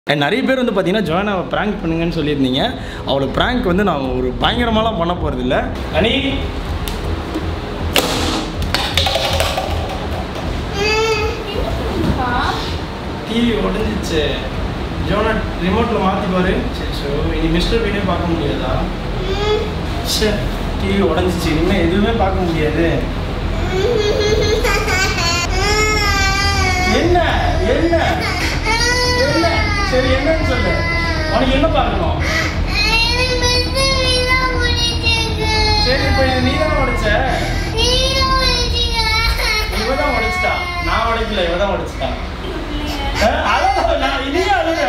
And நிறைய பேர் வந்து பார்த்தீங்கன்னா ஜோனாவை ப்ராங்க் பண்ணுங்கன்னு சொல்லியிருந்தீங்க அவளை ப்ராங்க் வந்து நான் ஒரு பயங்கரமாலாம் பண்ண போகிறது இல்லை அனி டிவி உடஞ்சிச்சு ஜோனா ரிமோட்டில் மாற்றி பாரு சரி ஸோ இனி மிஸ்டர் வீடியோ பார்க்க முடியாதா சே டிவி உடஞ்சிச்சு இனிமேல் எதுவுமே பார்க்க முடியாது என்ன என்ன என்ன சரி என்னன்னு சொல்லு உனக்கு என்ன பார்க்கணும் சரி இப்போ இது நீ தான் உடைச்ச இவ தான் உடைச்சிட்டா நான் உடைக்கல இவ தான் உடைச்சிட்டா அஹ், அதான் நான் இனியும் அழுத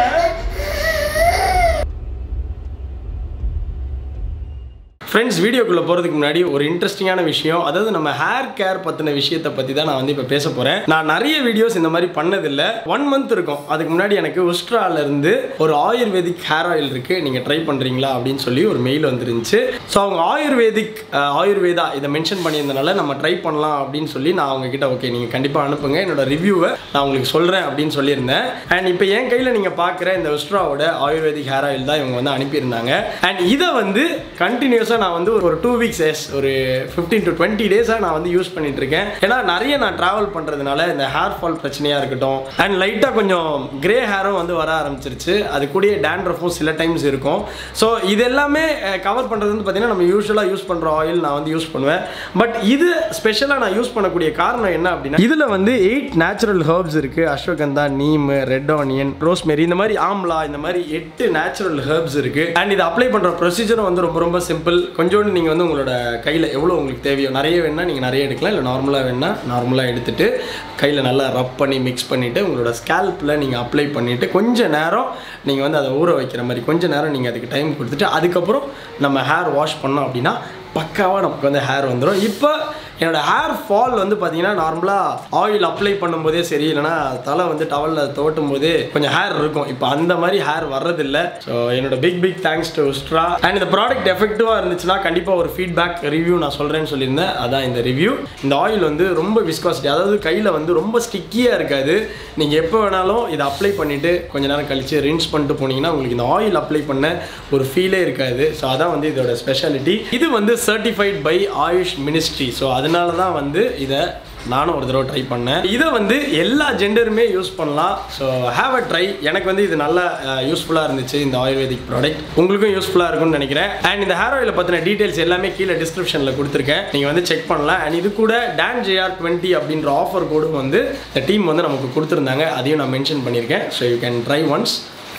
ஃப்ரெண்ட்ஸ் வீடியோக்குள்ளே போகிறதுக்கு முன்னாடி ஒரு இன்ட்ரெஸ்டிங்கான விஷயம் அதாவது நம்ம ஹேர் கேர் பற்றின விஷயத்தை பற்றி தான் நான் வந்து இப்போ பேச போகிறேன் நான் நிறைய வீடியோஸ் இந்த மாதிரி பண்ணதில்லை ஒன் மந்த் இருக்கும் அதுக்கு முன்னாடி எனக்கு உஸ்ட்ரால இருந்து ஒரு ஆயுர்வேதிக் ஹேர் ஆயில் இருக்குது நீங்கள் ட்ரை பண்ணுறீங்களா அப்படின்னு சொல்லி ஒரு மெயில் வந்துருந்துச்சு ஸோ அவங்க ஆயுர்வேதிக் அஹ், ஆயுர்வேதா இதை மென்ஷன் பண்ணியிருந்தனால நம்ம ட்ரை பண்ணலாம் அப்படின்னு சொல்லி நான் அவங்க கிட்ட ஓகே நீங்கள் கண்டிப்பாக அனுப்புங்க என்னோட ரிவ்யூவை நான் உங்களுக்கு சொல்கிறேன் அப்படின்னு சொல்லியிருந்தேன் அண்ட் இப்போ என் கையில் நீங்கள் பார்க்குற இந்த உஸ்ட்ராவோட ஆயுர்வேதிக் ஹேர் ஆயில் தான் இவங்க வந்து அனுப்பியிருந்தாங்க அண்ட் இதை வந்து கண்டினியூஸாக நான் வந்து ஒரு டூ வீக்ஸ் எஸ் ஒரு ஃபிஃப்டீன் டு டுவெண்ட்டி டேஸாக நான் வந்து யூஸ் பண்ணிட்டு இருக்கேன் ஏன்னா நிறைய நான் ட்ராவல் பண்ணுறதுனால இந்த ஹேர் ஃபால் பிரச்சனையாக இருக்கட்டும் அண்ட் லைட்டாக கொஞ்சம் கிரே ஹேரும் வந்து வர ஆரம்பிச்சிருச்சு அது கூடயே டேண்ட்ரஃபும் சில டைம்ஸ் இருக்கும் ஸோ இது எல்லாமே கவர் பண்ணுறது வந்து பார்த்தீங்கன்னா நம்ம யூஸ்வலாக யூஸ் பண்ணுற ஆயில் நான் வந்து யூஸ் பண்ணுவேன் பட் இது ஸ்பெஷலாக நான் யூஸ் பண்ணக்கூடிய காரணம் என்ன அப்படின்னா இதில் வந்து எயிட் நேச்சுரல் ஹர்ப்ஸ் இருக்குது ashwagandha neem red onion rosemary இந்த மாதிரி ஆம்லா இந்த மாதிரி எட்டு நேச்சுரல் ஹர்ப்ஸ் இருக்குது அண்ட் இதை அப்ளை பண்ணுற ப்ரொசீஜரும் வந்து ரொம்ப ரொம்ப சிம்பிள் கொஞ்சோண்டு நீங்கள் வந்து உங்களோட கையில் எவ்வளோ உங்களுக்கு தேவையோ நிறைய வேணால் நீங்கள் நிறைய எடுக்கலாம் இல்லை நார்மலாக வேணால் நார்மலாக எடுத்துட்டு கையில் நல்லா ரப் பண்ணி மிக்ஸ் பண்ணிவிட்டு உங்களோட ஸ்கேல்பில் நீங்கள் அப்ளை பண்ணிவிட்டு கொஞ்ச நேரம் நீங்கள் வந்து அதை ஊற வைக்கிற மாதிரி கொஞ்ச நேரம் நீங்கள் அதுக்கு டைம் கொடுத்துட்டு அதுக்கப்புறம் நம்ம ஹேர் வாஷ் பண்ணோம் அப்படின்னா பக்காவாக நமக்கு வந்து ஹேர் வந்துடும் இப்போ என்னோட ஹேர் ஃபால் வந்து பார்த்தீங்கன்னா நார்மலாக ஆயில் அப்ளை பண்ணும்போதே சரி இல்லைனா தலை வந்து டவலில் தோட்டும் போதே கொஞ்சம் ஹேர் இருக்கும் இப்போ அந்த மாதிரி ஹேர் வர்றதில்ல ஸோ என்னோட big big thanks to Ustraa and இந்த ப்ராடக்ட் எஃபெக்டிவாக இருந்துச்சுன்னா கண்டிப்பாக ஒரு ஃபீட்பேக் ரிவ்யூ நான் சொல்கிறேன்னு சொல்லியிருந்தேன் அதான் இந்த ரிவ்யூ இந்த ஆயில் வந்து ரொம்ப விஸ்காசிட்டி அதாவது கையில் வந்து ரொம்ப ஸ்டிக்கியாக இருக்காது நீங்கள் எப்போ வேணாலும் இதை அப்ளை பண்ணிவிட்டு கொஞ்ச நேரம் கழித்து ரின்ஸ் பண்ணிட்டு போனீங்கன்னா உங்களுக்கு இந்த ஆயில் அப்ளை பண்ண ஒரு ஃபீலே இருக்காது ஸோ அதான் வந்து இதோட ஸ்பெஷாலிட்டி இது வந்து certified by AYUSH ministry so அதனால தான் வந்து இதை நானும் ஒரு தடவை ட்ரை பண்ணேன் இதை வந்து எல்லா ஜெண்டருமே யூஸ் பண்ணலாம் ஸோ ஹேவ் அ ட்ரை எனக்கு வந்து இது நல்லா யூஸ்ஃபுல்லாக இருந்துச்சு இந்த ஆயுர்வேதிக் ப்ராடக்ட் உங்களுக்கும் யூஸ்ஃபுல்லாக இருக்கும்னு நினைக்கிறேன் அண்ட் இந்த ஹேர் ஆயிலை பற்றின டீட்டெயில்ஸ் எல்லாமே கீழே டிஸ்கிரிப்ஷனில் கொடுத்துருக்கேன் நீங்கள் வந்து செக் பண்ணலாம் அண்ட் இது கூட டான் ஜேஆர் டுவெண்ட்டி அப்படின்ற ஆஃபர் கோடும் வந்து இந்த டீம் வந்து நமக்கு கொடுத்துருந்தாங்க அதையும் நான் மென்ஷன் பண்ணியிருக்கேன் so you can try once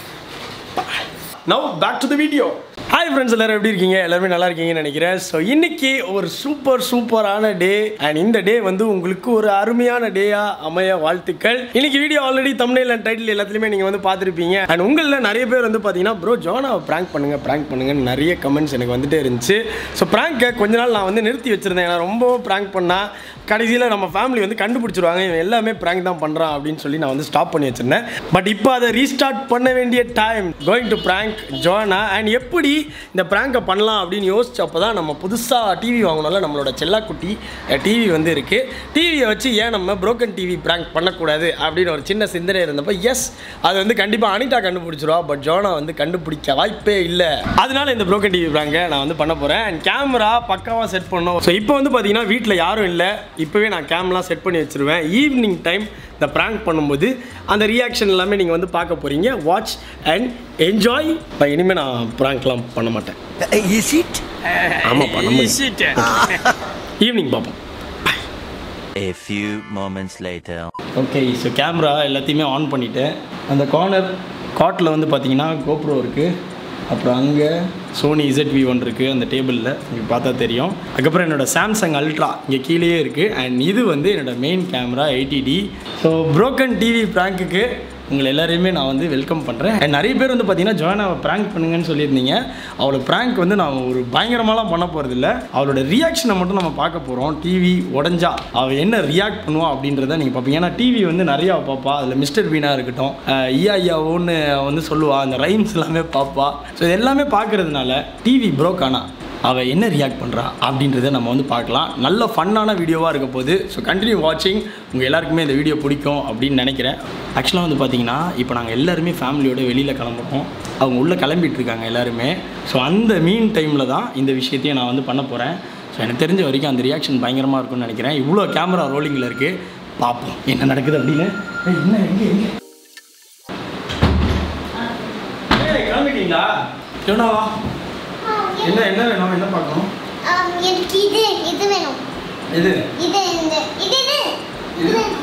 now back to the video hi friends எல்லாரும் எப்படி இருக்கீங்க எல்லாருமே நல்லா இருக்கீங்கன்னு நினைக்கிறேன் ஸோ இன்னைக்கு ஒரு சூப்பர் சூப்பரான டே அண்ட் இந்த டே வந்து உங்களுக்கு ஒரு அருமையான டேயா அமைய வாழ்த்துக்கள் இன்னைக்கு வீடியோ ஆல்ரெடி தமிழில் அண்ட் டைட்டில் எல்லாத்துலேயுமே நீங்கள் வந்து பார்த்துருப்பீங்க அண்ட் உங்களில் நிறைய பேர் வந்து பார்த்தீங்கன்னா ப்ரோ ஜோனாவை ப்ராங்க் பண்ணுங்க ப்ராங்க் பண்ணுங்கன்னு நிறைய கமெண்ட்ஸ் எனக்கு வந்துட்டே இருந்துச்சு ஸோ ப்ராங்கை கொஞ்ச நாள் நான் வந்து நிறுத்தி வச்சிருந்தேன் ஏன்னா ரொம்ப ப்ராங்க் பண்ணால் கடைசியில் நம்ம ஃபேமிலி வந்து கண்டுபிடிச்சிருவாங்க இவன் எல்லாமே ப்ராங்க் தான் பண்ணுறான் அப்படின்னு சொல்லி நான் வந்து ஸ்டாப் பண்ணி வச்சிருந்தேன் பட் இப்போ அதை ரீஸ்டார்ட் பண்ண வேண்டிய time going to prank Jona and எப்படி இந்த ப்ராங்கை பண்ணலாம் அப்படின்னு யோசிச்சப்போ தான் நம்ம புதுசாக டிவி வாங்கினால நம்மளோட செல்லாக்குட்டி டிவி வந்து இருக்குது டிவியை வச்சு ஏன் நம்ம புரோக்கன் டிவி ப்ராங்க் பண்ணக்கூடாது அப்படின்னு ஒரு சின்ன சிந்தனை இருந்தப்போ எஸ் அது வந்து கண்டிப்பாக அனிதா கண்டுபிடிச்சிருவா பட் ஜோனா வந்து கண்டுபிடிக்க வாய்ப்பே இல்லை அதனால இந்த புரோக்கன் டிவி ப்ராங்கை நான் வந்து பண்ண போகிறேன் அண்ட் கேமரா பக்காவாக செட் பண்ணோம் ஸோ இப்போ வந்து பார்த்தீங்கன்னா வீட்டில் யாரும் இல்லை இப்போவே நான் கேம்லாம் செட் பண்ணி வச்சிருவேன் ஈவினிங் டைம் இந்த ப்ராங்க் பண்ணும்போது அந்த ரியாக்ஷன் எல்லாமே நீங்கள் வந்து பார்க்க போகிறீங்க வாட்ச் அண்ட் என்ஜாய் இப்போ இனிமேல் நான் ப்ராங்க்லாம் பண்ண மாட்டேன் Is it? ஆமாப்பா நம்ம ஈவினிங் பார்ப்போம் A few moments later. Okay so camera எல்லாத்தையுமே ஆன் பண்ணிட்டேன் அந்த கார்னர் காட்டில் வந்து பார்த்தீங்கன்னா கோப்ரோ இருக்குது அப்புறம் அங்கே சோனி இசட் வி ஒன் இருக்குது அந்த டேபிளில் இங்கே பார்த்தா தெரியும் அதுக்கப்புறம் என்னோட சாம்சங் அல்ட்ரா இங்கே கீழேயே இருக்குது அண்ட் இது வந்து என்னோட main camera eighty so broken TV ப்ராங்க்குக்கு உங்களை எல்லாரையுமே நான் வந்து வெல்கம் பண்ணுறேன் அண்ட் நிறைய பேர் வந்து பார்த்தீங்கன்னா ஜோனாவை ப்ராங்க் பண்ணுங்கன்னு சொல்லியிருந்தீங்க அவளோட ப்ராங்க் வந்து நான் ஒரு பயங்கரமாலாம் பண்ண போகிறதில்ல அவளோட ரியாக்ஷனை மட்டும் நம்ம பார்க்க போகிறோம் டிவி உடஞ்சா அவள் என்ன ரியாக்ட் பண்ணுவா அப்படின்றத நீங்கள் பார்ப்பீங்க ஏன்னா டிவி வந்து நிறையா பார்ப்பா அதில் மிஸ்டர் வீணா இருக்கட்டும் அஹ் ஐயா ஐயாவோன்னு வந்து சொல்லுவா அந்த ரைம்ஸ் எல்லாமே பார்ப்பா ஸோ இது எல்லாமே பார்க்கறதுனால டிவி ப்ரோக் ஆனா அவள் என்ன ரியாக்ட் பண்ணுறா அப்படின்றத நம்ம வந்து பார்க்கலாம் நல்ல ஃபன்னான வீடியோவாக இருக்க போகுது ஸோ கண்டினியூ வாட்சிங் உங்கள் எல்லாருக்குமே இந்த வீடியோ பிடிக்கும் அப்படின்னு நினைக்கிறேன் ஆக்சுவலாக வந்து பார்த்தீங்கன்னா இப்போ நாங்கள் எல்லாருமே ஃபேமிலியோட வெளியில் கிளம்புறோம் அவங்க உள்ளே கிளம்பிட்டு இருக்காங்க எல்லாருமே ஸோ அந்த மீன் டைமில் தான் இந்த விஷயத்தையும் நான் வந்து பண்ண போகிறேன் ஸோ எனக்கு தெரிஞ்ச வரைக்கும் அந்த ரியாக்ஷன் பயங்கரமாக இருக்கும்னு நினைக்கிறேன் இவ்வளோ கேமரா ரோலிங்கில் இருக்குது பார்ப்போம் என்ன நடக்குது அப்படின்னு ஏய், என்ன எங்கே எங்கே ஏய், கிளம்பிட்டீங்களா எவ்வளோவா என்ன என்ன வேணும் என்ன பார்க்கணும் ஆம், எனக்கு இது இது வேணும் இது இது இந்த இது இது இது வேணும்.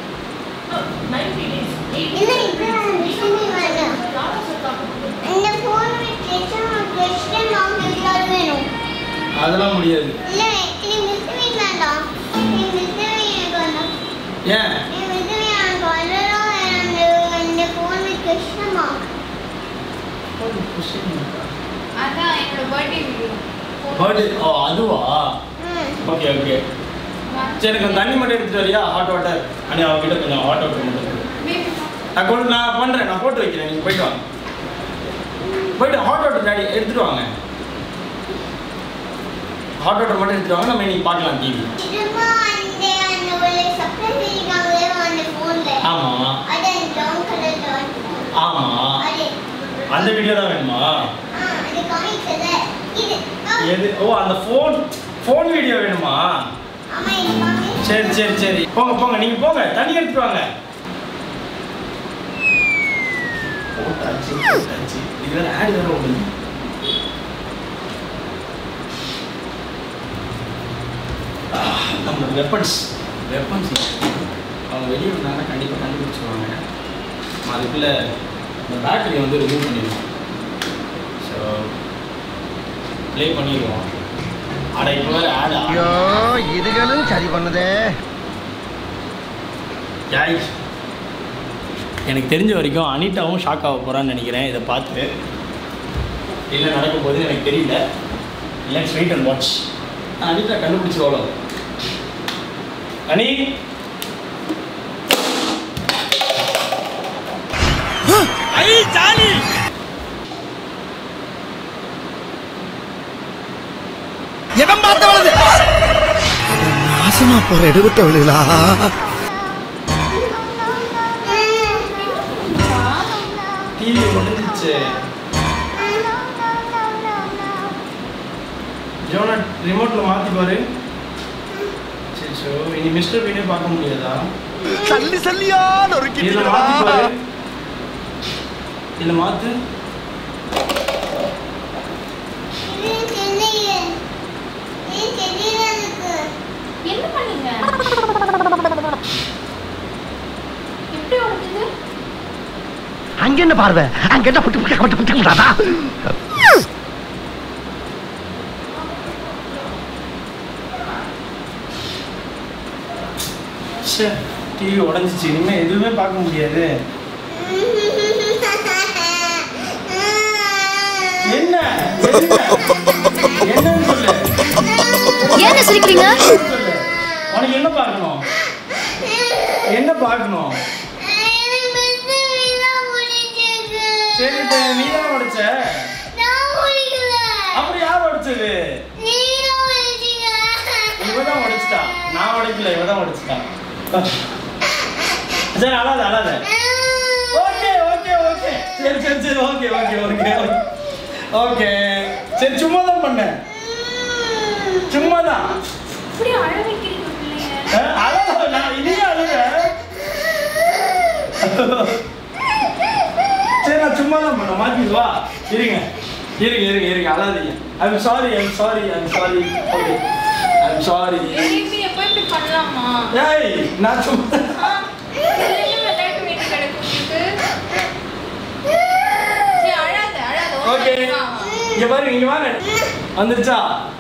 இல்ல இது வேணும், விஷயமே வேணும் இந்த phone with question or question mark இருக்கிறது வேணும் அதெல்லாம் முடியாது இல்ல எனக்கு மிஸ்ஸுமே வேண்டாம் எனக்கு மிஸ்ஸுமே எனக்கு வேண்டாம் ஏன் எனக்கு மிஸ்ஸுமே எனக்கு வரலாம் அந்த இந்த phone with question mark அதான் என்னோட பர்த்டே வீடியோ பர்த்டே ஓ அதுவா ம் ஓகே ஓகே சரி கொஞ்சம் தண்ணி மட்டும் எடுத்துட்டு வரியா ஹாட் வாட்டர் அண்ணே அவங்ககிட்ட கொஞ்சம் ஹாட் வாட்டர் மட்டும் கொடு. நான் கொண்டு நான் பண்ணுறேன் நான் போட்டு வைக்கிறேன் நீங்கள் போயிட்டு வாங்க போயிட்டு ஹாட் வாட்டர் டாடி எடுத்துட்டு வாங்க ஹாட் வாட்டர் மட்டும் எடுத்துட்டு வாங்க நம்ம இன்னைக்கு பார்க்கலாம் டிவி இதுமா அந்த அந்த ஒரு சப்ளை இருக்காங்களே அந்த ஃபோன்ல ஆமாம் அது அந்த ப்ரௌன் கலர்ல வந்து ஆமாம் அது அந்த வீடியோ தான் வேணுமா ஆ அது காமிச்சது இது ஆ, எது ஓ அந்த ஃபோன் ஃபோன் வீடியோ வேணுமா ஆமா இது காமி சரி சரி சரி போங்க போங்க நீங்கள் போங்க தண்ணி எடுத்துட்டு வாங்க போட்டாச்சு போட்டாச்சு இது வேற ஆடு வேற ஒன்று நம்ம வெப்பன்ஸ் வெப்பன்ஸ் அவங்க வெளியே வந்தாங்கன்னா கண்டிப்பாக கண்டுபிடிச்சிருவாங்க நம்ம அதுக்குள்ளே இந்த பேட்டரி வந்து ரிமூவ் பண்ணிடுவோம் ஸோ ப்ளே பண்ணிடுவோம் அட இப்போ வேறு ஆடா ஐயோ இதுகளும் சரி பண்ணுதே யாய் எனக்கு தெரிஞ்ச வரைக்கும் அனிதாவும் ஷாக் ஆக போகிறான்னு நினைக்கிறேன் இதை பார்த்து என்ன நடக்க போகுது எனக்கு தெரியல let's wait and watch Anitha கண்டுபிடிச்சிருவாளோ அனி எவன் பார்த்தவளது நாசமா போற எடுபட்டவளுகளா டிவி முடிஞ்சிச்சு ஜோனா ரிமோட்டில் மாற்றி பாரு சரி ஸோ இனி மிஸ்டர் பீனே பார்க்க முடியாதா சல்லி சல்லியா இதில் நொறுக்கிட்டீங்களா மாற்றி பாரு இதில் மாற்று இது தெரியல இது தெரியல எனக்கு என்ன பண்ணீங்க எப்படி உடைஞ்சது அங்க என்ன பார்வை அங்க என்ன புட்டு புட்டு புட்டு புட்டு புட்டாதா ச்சே டிவி உடஞ்சிச்சு இனிமேல் எதுவுமே பார்க்க முடியாது என்ன என்ன? என்னன்னு சொல்லு ஏன் சிரிக்கிறீங்க சொல்லு உனக்கு என்ன பார்க்கணும் என்ன பார்க்கணும் எனக்கு மிஸ்ஸுமே தான் பிடிச்சது சரி இப்போ நீ தான் உடைச்ச நான் பிடிக்கல அப்புறம் யார் உடைச்சது நீ தான் பிடிச்சீங்க இவ தான் உடைச்சிட்டா நான் உடைக்கல இவ தான் உடைச்சிட்டா சரி அழாத அழாத ஓகே ஓகே ஓகே சரி சரி சரி ஓகே ஓகே ஓகே ஓகே சரி சும்மா தான் பண்ணேன் சும்மா தான் இப்படி அழ வைக்கிறீங்க பிள்ளைங்க அழாத நான் இனியே அழுத சரி நான் சும்மா தான் பண்ணேன் மாத்தி வா இருங்க இருங்க இருங்க இருங்க அழாதீங்க I'm sorry I'm sorry I'm sorry okay I'm sorry baby எப்போ இப்படி பண்ணலாமா ஏய் நான் சும்மா ஆ, பிள்ளைங்க விளையாட்டு வேண்டி கிடக்கு உங்களுக்கு சரி அழாத அழாத ஓகே வா, வா. இங்க பாருங்க இங்க வாங்க வந்துருச்சா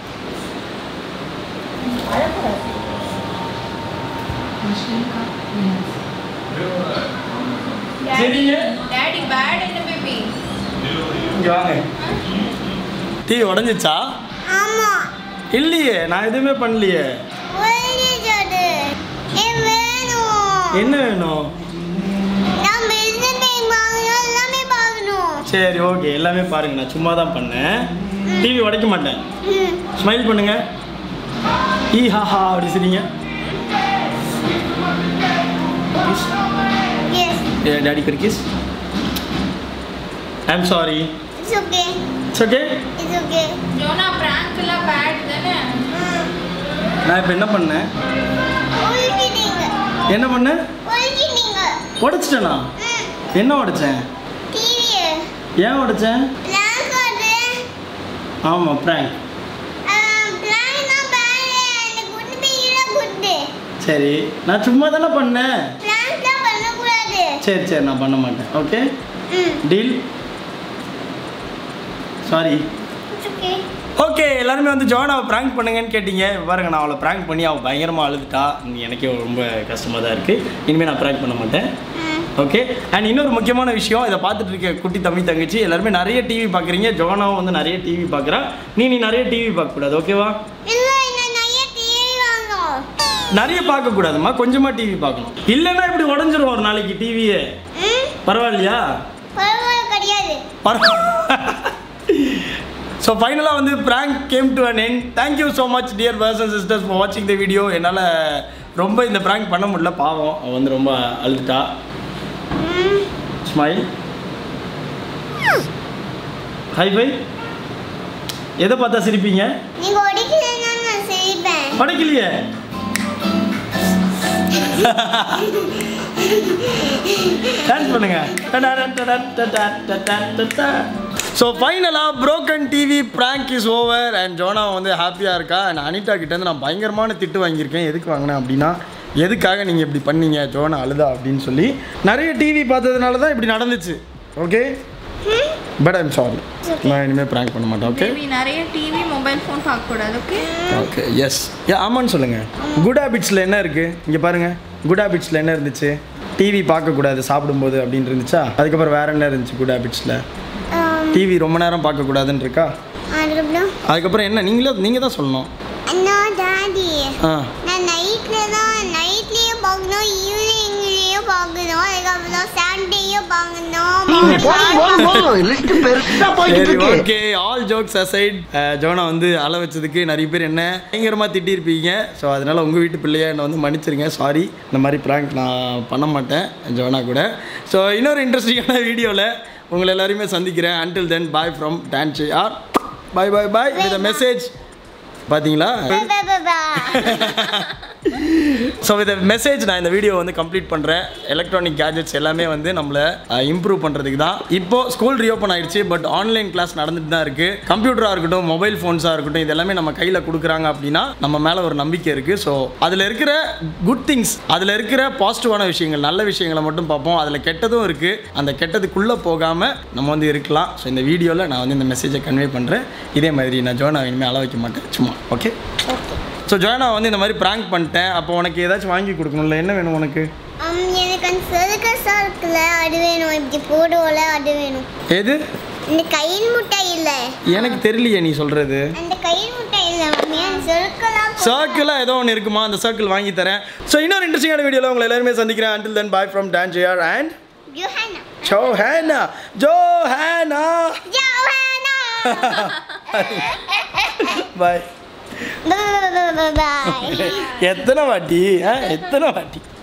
சரிங்க. டாடி பேட் என்ன பேபி இங்க வாங்க டிவி உடஞ்சிச்சா ஆமா இல்லையே நான் எதுவுமே பண்ணலையே ஒழிச்சது ஏன் வேணும் என்ன வேணும் நான் பிஸ்னஸ் டைம் வாங்கணும் எல்லாமே பார்க்கணும் சரி ஓகே எல்லாமே பாருங்க நான் சும்மா தான் பண்ணேன் டிவி உடைக்க மாட்டேன் ம் ஸ்மைல் பண்ணுங்க ஈ ஹா ஹா அப்படி சரிங்க எஸ் டாடி கர் கிஸ் I am sorry it's okay it's okay it's okay Jona prank எல்லாம் bad தானே நான் இப்போ என்ன பண்ணேன் உள்கிட்டீங்க என்ன பண்ணேன் உள்கிட்டீங்க உடைச்சிட்டேனா ம் என்ன உடைச்சேன் டிவி ஏன் உடைச்சேன் பிளாங்க் அது ஆமாம் ப்ராங்க் பிளாங்க்னா பேட் எனக்கு குட் பீல குட் சரி நான் சும்மா தானே பண்ணேன் பிளாங்க்லாம் பண்ணக்கூடாது சரி சரி நான் பண்ண மாட்டேன் okay hmm deal sorry it's okay okay எல்லாருமே வந்து ஜோனாவை ப்ராங்க் பண்ணுங்கன்னு கேட்டீங்க பாருங்க நான் அவளை ப்ராங்க் பண்ணி அவள் பயங்கரமாக அழுதுட்டா எனக்கே ரொம்ப கஷ்டமாக தான் இருக்குது இனிமேல் நான் ப்ராங்க் பண்ண மாட்டேன் ம் ஓகே அண்ட் இன்னொரு முக்கியமான விஷயம் இதை பார்த்துட்டு இருக்க குட்டி தம்பி தங்கச்சி எல்லாருமே நிறைய டிவி பார்க்குறீங்க ஜோனாவும் வந்து நிறைய டிவி பார்க்குறா நீ நீ நிறைய டிவி பார்க்கக்கூடாது ஓகேவா இல்ல இன்னும் நிறைய டிவி வாங்கும் நிறைய பார்க்கக்கூடாதும்மா கொஞ்சமாக டிவி பார்க்கணும் இல்லைன்னா இப்படி உடஞ்சிரும் ஒரு நாளைக்கு டிவியே ம் பரவாயில்லையா பரவாயில்ல கிடையாது ஸோ ஃபைனலாக வந்து prank came to an end thank you so much dear bros and sisters for வாட்சிங் த வீடியோ என்னால் ரொம்ப இந்த ப்ராங்க் பண்ண முடியல பாவம் அவள் வந்து ரொம்ப அழுதுட்டா ம் ஸ்மைல் ஹை பை எதை பார்த்தா சிரிப்பீங்க நீங்க ஒடிக்கலைன்னா நான் சிரிப்பேன் படைக்கலையே டான்ஸ் பண்ணுங்க ஸோ ஃபைனலாக broken TV prank is over and Jona வந்து ஹாப்பியாக இருக்கா அண்ட் அனிதா கிட்டேருந்து நான் பயங்கரமான திட்டு வாங்கியிருக்கேன் எதுக்கு வாங்கினேன் அப்படின்னா எதுக்காக நீங்கள் இப்படி பண்ணீங்க ஜோனா அழுதா அப்படின்னு சொல்லி நிறைய டிவி பார்த்ததுனால தான் இப்படி நடந்துச்சு ஓகே பட் ஐம் சாரி நான் இனிமேல் ப்ராங்க் பண்ண மாட்டேன் ஓகே Baby, நிறைய டிவி மொபைல் ஃபோன் பார்க்கக்கூடாது ஓகே ஓகே எஸ் ஏ ஆமான்னு சொல்லுங்கள் குட் ஹேபிட்ஸில் என்ன இருக்குது இங்கே பாருங்கள் குட் ஹேபிட்ஸில் என்ன இருந்துச்சு டிவி பார்க்கக்கூடாது சாப்பிடும்போது அப்படின்னு இருந்துச்சா அதுக்கப்புறம் வேற என்ன இருந்துச்சு குட் ஹேபிட்ஸில் டிவி ரொம்ப நேரம் பார்க்கக்கூடாதுன்னு இருக்கா அதுக்கப்புறம் அதுக்கப்புறம் என்ன நீங்களே நீங்கள் தான் சொல்லணும் அண்ணா டாடி ஆ நான் நைட்ல தான் நைட்லயும் பார்க்கணும் ஈவினிங்லயும் பார்க்கணும் அதுக்கப்புறம் சாட்டர்டேயும் பார்க்கணும் போதும் போதும் போதும் லிஸ்ட் பெருசா போயிட்டு சரி இருக்கு okay all jokes aside Jona வந்து அள வச்சதுக்கு நிறைய பேர் என்ன பயங்கரமாக திட்டியிருப்பீங்க ஸோ அதனால் உங்கள் வீட்டு பிள்ளைய என்னை வந்து மன்னிச்சிருங்க சாரி இந்த மாதிரி ப்ராங்க் நான் பண்ண மாட்டேன் ஜோனா கூட ஸோ இன்னொரு இன்ட்ரெஸ்டிங்கான வீடியோவில் உங்களை எல்லாரையுமே சந்திக்கிறேன் until then bye from Dan's R bye bye bye with message பார்த்தீங்களா ஸோ வித் மெசேஜ் நான் இந்த வீடியோ வந்து கம்ப்ளீட் பண்ணுறேன் எலக்ட்ரானிக் கேஜெட்ஸ் எல்லாமே வந்து நம்மளை இம்ப்ரூவ் பண்ணுறதுக்கு தான் இப்போ ஸ்கூல் ரீஓப்பன் ஆயிடுச்சு பட் ஆன்லைன் கிளாஸ் நடந்துட்டு தான் இருக்குது கம்ப்யூட்டராக இருக்கட்டும் மொபைல் ஃபோன்ஸாக இருக்கட்டும் இது எல்லாமே நம்ம கையில் கொடுக்குறாங்க அப்படின்னா நம்ம மேலே ஒரு நம்பிக்கை இருக்குது ஸோ அதில் இருக்கிற குட் திங்ஸ் அதில் இருக்கிற பாசிட்டிவான விஷயங்கள் நல்ல விஷயங்களை மட்டும் பார்ப்போம் அதில் கெட்டதும் இருக்குது அந்த கெட்டதுக்குள்ளே போகாமல் நம்ம வந்து இருக்கலாம் ஸோ இந்த வீடியோவில் நான் வந்து இந்த மெசேஜை கன்வே பண்ணுறேன் இதே மாதிரி நான் ஜோனா இனிமேல் அள வைக்க மாட்டேன் சும்மா ஓகே ஸோ ஜோனா வந்து இந்த மாதிரி ப்ராங்க் பண்ணிட்டேன் அப்போ உனக்கு ஏதாச்சும் வாங்கி கொடுக்கணும்ல என்ன வேணும் உனக்கு எனக்கு அந்த சர்க்கஸா இருக்குல்ல அது வேணும் இப்படி போடுவோல அது வேணும் எது இந்த கயிறு முட்டை இல்ல எனக்கு தெரியலையே நீ சொல்கிறது அந்த கயிறு முட்டை இல்ல மம்மி அந்த சர்க்கிளா சர்க்கிளாக ஏதோ ஒன்று இருக்குமா அந்த சர்க்கிள் வாங்கி தரேன் ஸோ இன்னொரு இன்ட்ரெஸ்டிங்கான வீடியோவில் உங்களை எல்லாருமே சந்திக்கிறேன் until then bye from Dan JR and Johanna Johanna Johanna Johanna bye bye எத்தனை வாட்டி ஆ எத்தனை வாட்டி